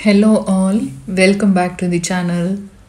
Hello, all. Welcome back to the channel.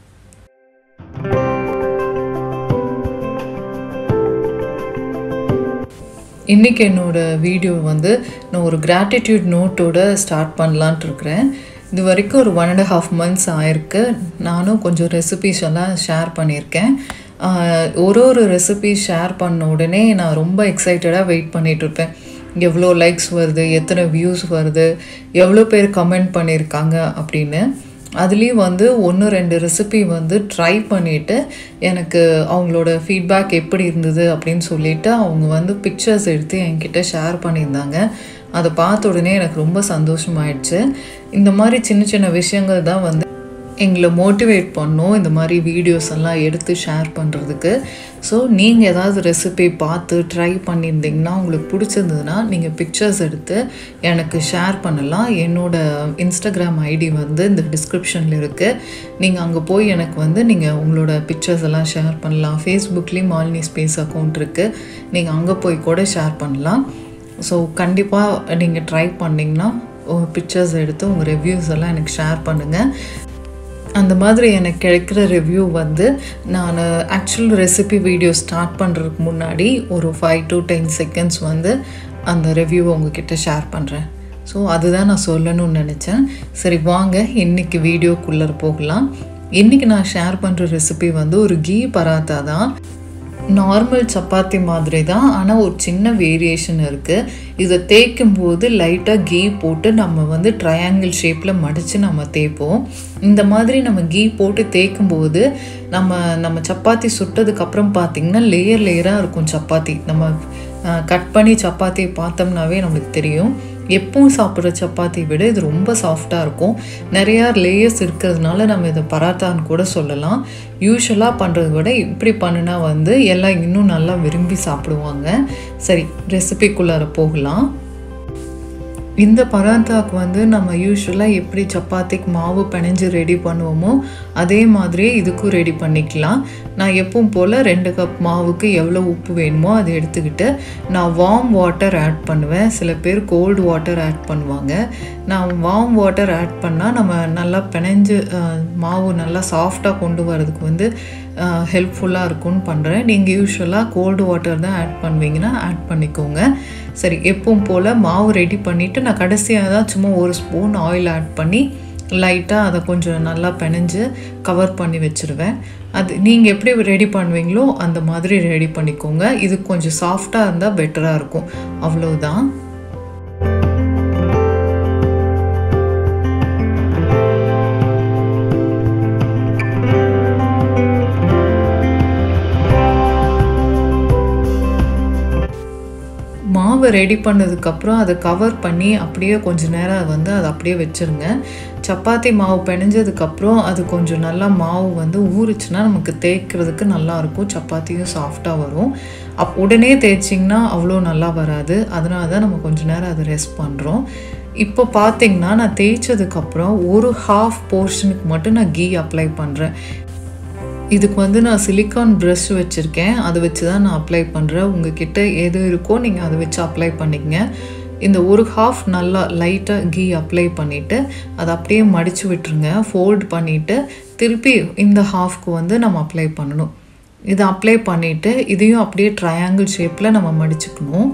இன்றைக்கி என்னோட video வந்து நான் ஒரு கிராட்டிடியூட் நோட்டோட ஸ்டார்ட் பண்ணலான்ட்டு இருக்கிறேன் இது வரைக்கும் ஒரு ஒன் அண்ட் ஹாஃப் மந்த்ஸ் ஆயிருக்கு நானும் கொஞ்சம் ரெசிபிஸ் எல்லாம் ஷேர் பண்ணியிருக்கேன் ஆஹ் ஒரு ஒரு ரெசிபி ஷேர் பண்ண உடனே நான் ரொம்ப எக்ஸைட்டடாக வெயிட் பண்ணிட்டு இருப்பேன் எவ்வளோ லைக்ஸ் வருது எத்தனை வியூஸ் வருது எவ்வளோ பேர் கமெண்ட் பண்ணியிருக்காங்க அப்படின்னு அதுலேயும் வந்து ஒன்று ரெண்டு ரெசிபி வந்து ட்ரை பண்ணிவிட்டு எனக்கு அவங்களோட ஃபீட்பேக் எப்படி இருந்தது அப்படின்னு சொல்லிட்டு அவங்க வந்து பிக்சர்ஸ் எடுத்து என்கிட்ட ஷேர் பண்ணியிருந்தாங்க அதை பார்த்த உடனே எனக்கு ரொம்ப சந்தோஷமாயிடுச்சு இந்த மாதிரி சின்ன சின்ன விஷயங்கள் தான் வந்து எங்களை மோட்டிவேட் பண்ணோம் இந்த மாதிரி வீடியோஸ் எல்லாம் எடுத்து ஷேர் பண்ணுறதுக்கு ஸோ நீங்கள் ஏதாவது ரெசிபி பார்த்து ட்ரை பண்ணியிருந்தீங்கன்னா உங்களுக்கு பிடிச்சிருந்ததுன்னா நீங்கள் பிக்சர்ஸ் எடுத்து எனக்கு ஷேர் பண்ணலாம் என்னோட இன்ஸ்டாகிராம் ஐடி வந்து இந்த டிஸ்கிரிப்ஷனில் இருக்குது நீங்கள் அங்கே போய் எனக்கு வந்து நீங்கள் உங்களோட பிக்சர்ஸ் எல்லாம் ஷேர் பண்ணலாம் ஃபேஸ்புக்லேயும் மாலினி ஸ்பேஸ் அக்கௌண்ட் இருக்குது நீங்கள் அங்கே போய் கூட ஷேர் பண்ணலாம் ஸோ கண்டிப்பாக நீங்கள் ட்ரை பண்ணிங்கன்னா பிக்சர்ஸ் எடுத்து உங்கள் ரிவ்யூஸ் எல்லாம் எனக்கு ஷேர் பண்ணுங்கள் அந்த மாதிரி எனக்கு கிடைக்கிற ரிவ்யூ வந்து நான் ஆக்சுவல் ரெசிபி வீடியோ ஸ்டார்ட் பண்ணுறதுக்கு முன்னாடி ஒரு ஃபைவ் டு டென் செகண்ட்ஸ் வந்து அந்த ரிவ்யூவை உங்ககிட்ட ஷேர் பண்ணுறேன் ஸோ அதுதான் நான் சொல்லணும்னு நினச்சேன் சரி வாங்க இன்றைக்கி வீடியோக்குள்ளே போகலாம் இன்றைக்கி நான் ஷேர் பண்ணுற ரெசிபி வந்து ஒரு கீ பராத்தா தான் நார்மல் சப்பாத்தி மாதிரி தான் ஆனால் ஒரு சின்ன வேரியேஷன் இருக்குது இதை தேய்க்கும் போது லைட்டாக கீ போட்டு நம்ம வந்து ட்ரையாங்கிள் ஷேப்பில் மடித்து நம்ம தேய்ப்போம் இந்த மாதிரி நம்ம கீ போட்டு தேய்க்கும் போது நம்ம நம்ம சப்பாத்தி சுட்டதுக்கப்புறம் பார்த்திங்கன்னா லேயர் லேயராக இருக்கும் சப்பாத்தி நம்ம கட் பண்ணி சப்பாத்தியை பார்த்தோம்னாவே நம்மளுக்கு தெரியும் எப்பவும் சாப்பிட்ற சப்பாத்தியை விட இது ரொம்ப சாஃப்டாக இருக்கும் நிறையா லேயர்ஸ் இருக்கிறதுனால நம்ம இதை பராத்தான்னு கூட சொல்லலாம் யூஸ்வலாக பண்ணுறத விட இப்படி பண்ணுனா வந்து எல்லாம் இன்னும் நல்லா விரும்பி சாப்பிடுவாங்க சரி ரெசிபிக்குள்ளார போகலாம் இந்த பராத்தாக்கு வந்து நம்ம யூஸ்வலாக எப்படி சப்பாத்திக்கு மாவு பிணைஞ்சு ரெடி பண்ணுவோமோ அதே மாதிரியே இதுக்கும் ரெடி பண்ணிக்கலாம் நான் எப்பவும் போல் ரெண்டு கப் மாவுக்கு எவ்வளோ உப்பு வேணுமோ அதை எடுத்துக்கிட்டு நான் வார்ம் வாட்டர் ஆட் பண்ணுவேன் சில பேர் கோல்டு வாட்டர் ஆட் பண்ணுவாங்க நான் வார்ம் வாட்டர் ஆட் பண்ணால் நம்ம நல்லா பிணைஞ்சு மாவு நல்லா சாஃப்டாக கொண்டு வரதுக்கு வந்து ஹெல்ப்ஃபுல்லாக இருக்கும்னு பண்ணுறேன் நீங்கள் யூஸ்வலாக கோல்டு வாட்டர் தான் ஆட் பண்ணுவீங்கன்னா ஆட் பண்ணிக்கோங்க சரி எப்பவும் போல் மாவு ரெடி பண்ணிவிட்டு நான் கடைசியாக தான் சும்மா ஒரு ஸ்பூன் ஆயில் ஆட் பண்ணி லைட்டாக அதை கொஞ்சம் நல்லா பிணைஞ்சு கவர் பண்ணி வச்சுருவேன் அது நீங்கள் எப்படி ரெடி பண்ணுவீங்களோ அந்த மாதிரி ரெடி பண்ணிக்கோங்க இது கொஞ்சம் சாஃப்டாக இருந்தால் பெட்டராக இருக்கும் அவ்வளோதான் மாவை ரெடி பண்ணதுக்கப்புறம் அதை கவர் பண்ணி அப்படியே கொஞ்சம் நேரம் வந்து அதை அப்படியே வச்சுருங்க சப்பாத்தி மாவு பிணைஞ்சதுக்கப்புறம் அது கொஞ்சம் நல்லா மாவு வந்து ஊறுச்சுன்னா நமக்கு தேய்க்கிறதுக்கு நல்லாயிருக்கும் சப்பாத்தியும் சாஃப்டாக வரும் அப் உடனே தேய்ச்சிங்கன்னா அவ்வளோ நல்லா வராது அதனால தான் நம்ம கொஞ்சம் நேரம் அதை ரெஸ்ட் பண்ணுறோம் இப்போ பார்த்தீங்கன்னா நான் தேய்ச்சதுக்கப்புறம் ஒரு ஹாஃப் போர்ஷனுக்கு மட்டும் நான் கீ அப்ளை பண்ணுறேன் இதுக்கு வந்து நான் சிலிக்கான் ப்ரஷ் வச்சுருக்கேன் அதை வச்சு தான் நான் அப்ளை பண்ணுறேன் உங்ககிட்ட எது இருக்கோ நீங்கள் அதை வச்சு அப்ளை பண்ணிக்கங்க இந்த ஒரு ஹாஃப் நல்லா லைட்டாக கீ அப்ளை பண்ணிவிட்டு அதை அப்படியே மடித்து விட்டுருங்க ஃபோல்ட் பண்ணிவிட்டு திருப்பி இந்த ஹாஃப்க்கு வந்து நம்ம அப்ளை பண்ணணும் இதை அப்ளை பண்ணிவிட்டு இதையும் அப்படியே ட்ரையாங்கிள் ஷேப்பில் நம்ம மடிச்சுக்கணும்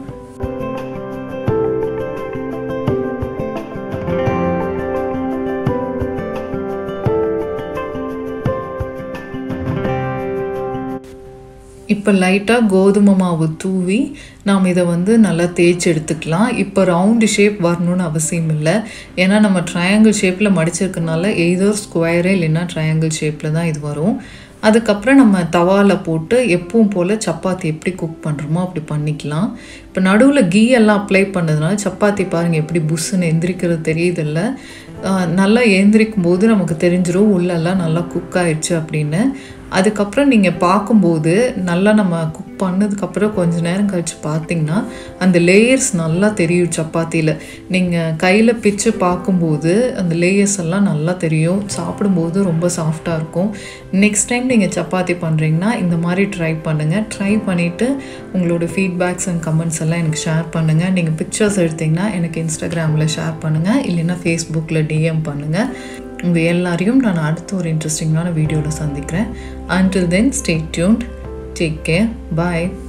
இப்போ லைட்டாக கோதுமை மாவு தூவி நாம் இதை வந்து நல்லா தேய்ச்சி எடுத்துக்கலாம் இப்போ ரவுண்டு ஷேப் வரணும்னு அவசியம் இல்லை ஏன்னா நம்ம ட்ரையாங்கிள் ஷேப்பில் மடிச்சிருக்கனால எய்தோ ஸ்கொயரே இல்லைன்னா ட்ரையாங்கிள் ஷேப்பில் தான் இது வரும் அதுக்கப்புறம் நம்ம தவாவில் போட்டு எப்பவும் போல் சப்பாத்தி எப்படி குக் பண்ணுறோமோ அப்படி பண்ணிக்கலாம் இப்போ நடுவில் கீ எல்லாம் அப்ளை பண்ணதுனால சப்பாத்தி பாருங்கள் எப்படி புஷ்ஷுன்னு எந்திரிக்கிறது தெரியுதில்ல நல்லா எழுந்திரிக்கும் போது நமக்கு தெரிஞ்சிடும் உள்ளெல்லாம் நல்லா குக் ஆயிடுச்சு அப்படின்னு அதுக்கப்புறம் நீங்கள் பார்க்கும்போது நல்லா நம்ம குக் பண்ணதுக்கப்புறம் கொஞ்ச நேரம் கழித்து பார்த்தீங்கன்னா அந்த லேயர்ஸ் நல்லா தெரியும் சப்பாத்தியில் நீங்கள் கையில் பிச்சு பார்க்கும்போது அந்த லேயர்ஸ் எல்லாம் நல்லா தெரியும் சாப்பிடும்போது ரொம்ப சாஃப்டாக இருக்கும் நெக்ஸ்ட் டைம் நீங்கள் சப்பாத்தி பண்ணுறீங்கன்னா இந்த மாதிரி ட்ரை பண்ணுங்கள் ட்ரை பண்ணிவிட்டு உங்களோட ஃபீட்பேக்ஸ் அண்ட் கமெண்ட்ஸ் எல்லாம் எனக்கு ஷேர் பண்ணுங்கள் நீங்கள் பிக்சர்ஸ் எடுத்தீங்கன்னா எனக்கு இன்ஸ்டாகிராமில் ஷேர் பண்ணுங்கள் இல்லைன்னா ஃபேஸ்புக்கில் டிஎம் பண்ணுங்கள் உங்கள் எல்லாரையும் நான் அடுத்த ஒரு இன்ட்ரெஸ்டிங்கான வீடியோவில் சந்திக்கிறேன் until then stay tuned take care பாய்